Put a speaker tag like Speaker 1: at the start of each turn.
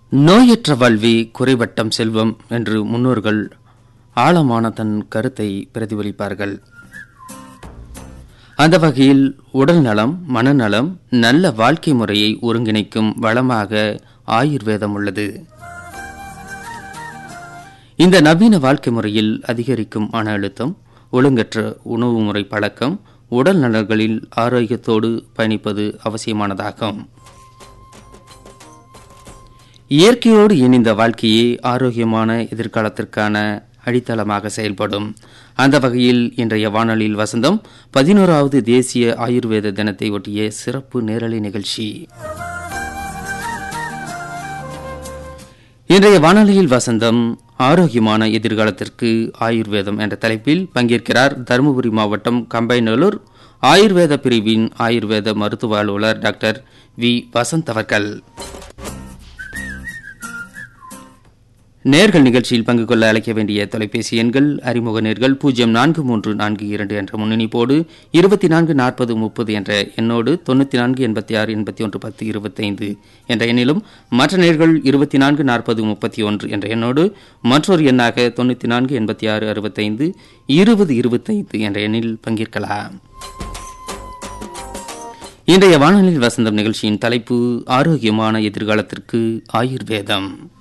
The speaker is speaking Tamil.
Speaker 1: நோயற்ற வாழ்வே குறைவட்டம் செல்வம் என்று முன்னோர்கள் ஆழமான தன் கருத்தை பிரதிபலிப்பார்கள் அந்த வகையில் உடல் நலம் மனநலம் நல்ல வாழ்க்கை முறையை ஒருங்கிணைக்கும் வளமாக ஆயுர்வேதம் உள்ளது இந்த நவீன வாழ்க்கை முறையில் அதிகரிக்கும் மன அழுத்தம் ஒழுங்கற்ற உணவு முறை பழக்கம் உடல் நலன்களில் ஆரோக்கியத்தோடு பயணிப்பது அவசியமானதாகும் இயற்கையோடு இணைந்த வாழ்க்கையே ஆரோக்கியமான எதிர்காலத்திற்கான அடித்தளமாக செயல்படும் அந்த வகையில் இன்றைய வானொலியில் வசந்தம் பதினோராவது தேசிய ஆயுர்வேத தினத்தை ஒட்டிய சிறப்பு நேரலை நிகழ்ச்சி இன்றைய வானொலியில் வசந்தம் ஆரோக்கியமான எதிர்காலத்திற்கு ஆயுர்வேதம் என்ற தலைப்பில் பங்கேற்கிறார் தருமபுரி மாவட்டம் கம்பைநல்லூர் ஆயுர்வேத பிரிவின் ஆயுர்வேத மருத்துவ அலுவலர் டாக்டர் வி வசந்த் அவர்கள் நேர்கள் நிகழ்ச்சியில் பங்கு கொள்ள அழைக்க வேண்டிய தொலைபேசி எண்கள் அறிமுக நேர்கள் பூஜ்ஜியம் நான்கு மூன்று நான்கு இரண்டு என்ற முன்னணிப்போடு இருபத்தி நான்கு நாற்பது முப்பது என்ற எண்ணோடு தொண்ணூற்றி நான்கு எண்பத்தி ஆறு எண்பத்தி ஒன்று பத்து இருபத்தைந்து என்ற எண்ணிலும் மற்ற நேர்கள் இருபத்தி நான்கு நாற்பது முப்பத்தி ஒன்று என்ற எண்ணோடு மற்றொரு எண்ணாக தொண்ணூற்றி நான்கு எண்பத்தி ஆறு அறுபத்தைந்து இருபது இருபத்தைந்து என்ற எண்ணில் பங்கேற்கலாம் இன்றைய வானொலியில் வசந்தம் நிகழ்ச்சியின் தலைப்பு ஆரோக்கியமான எதிர்காலத்திற்கு ஆயுர்வேதம்